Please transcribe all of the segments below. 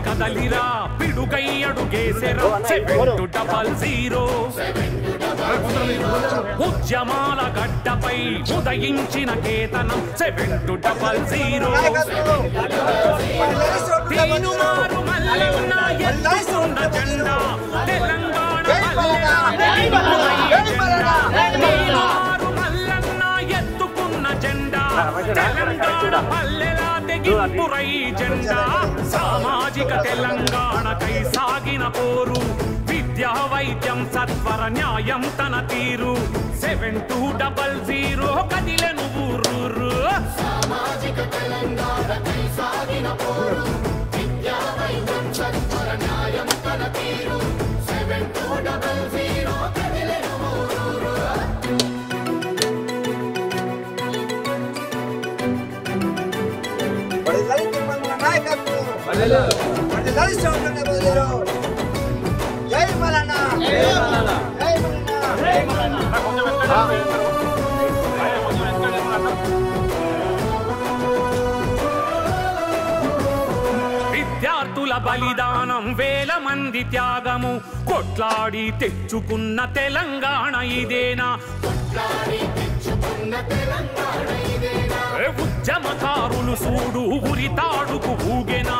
కదలిరా పిడుగై అడుగేసెరా సెవెన్ టు డబల్ జీరో ఉద్యమాల గడ్డపై ఉదయించిన కేతనం seven two double zero Teenmaar Mallanna ఎత్తుకున్న జెండా తెలంగాణ పల్లెల తెగింపురై జెండా. తీనుమారు మల్లన్న ఎత్తుకున్న జెండా తెలంగాణ పల్లెల తెగింపురై జెండా సామాజిక తెలంగాణకై సాగిన పోరు విద్యా వైద్యం సత్వర న్యాయం తన తీరు సెవెన్ టూ డబల్ జీరో కదిలెను ఊరూరు వరదలు తిమ్మన్న నాయకత్వం వరదలు సోదరుల బదులు జై మలన జై మలన విద్యార్థుల బలిదానం వేల మంది త్యాగము కొట్లాడి తెచ్చుకున్న తెలంగాణ ఇదేనా ఏ ఉద్యమకారులు సూడు ఉరితాడుకు ఊగెనా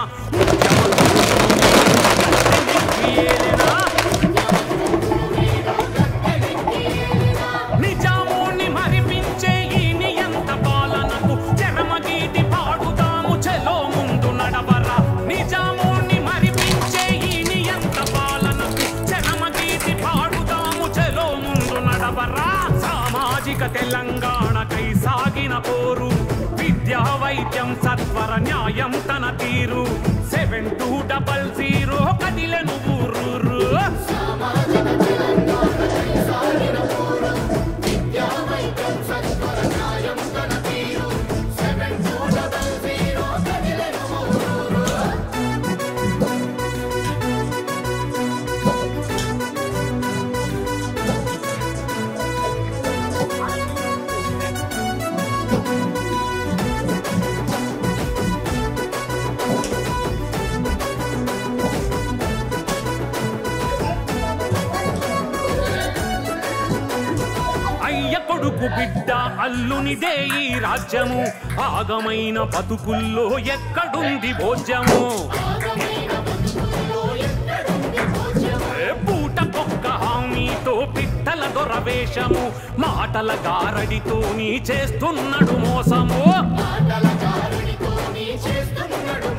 నిజాముని మరిపించే ఈ నియంత పాలనకు చరమగీతి పాడుతాము చెలో ముందు నడవరా నిజాముని మరిపించే ఈ నియంత పాలనకు చరమగీతి పాడుతాము చెలో ముందు నడవరా సామాజిక తెలంగాణకై సాగిన పోరు విద్యా వైద్యం సత్వర న్యాయం తన తీరు సెవెన్ టూ డబల్ జీరో కదిలెను ఊరూరు అయ్య కొడుకు బిడ్డ అల్లునిదే ఈ రాజ్యము ఆగమైన బతుకుల్లో ఎక్కడుంది భోజ్యము ఏ పూట పొక్క హామీతో పిట్టల దొరవేషము మాటల గారడితో నీ చేస్తున్నాడు మోసము మాటల గారడితో నీ చేస్తున్నాడు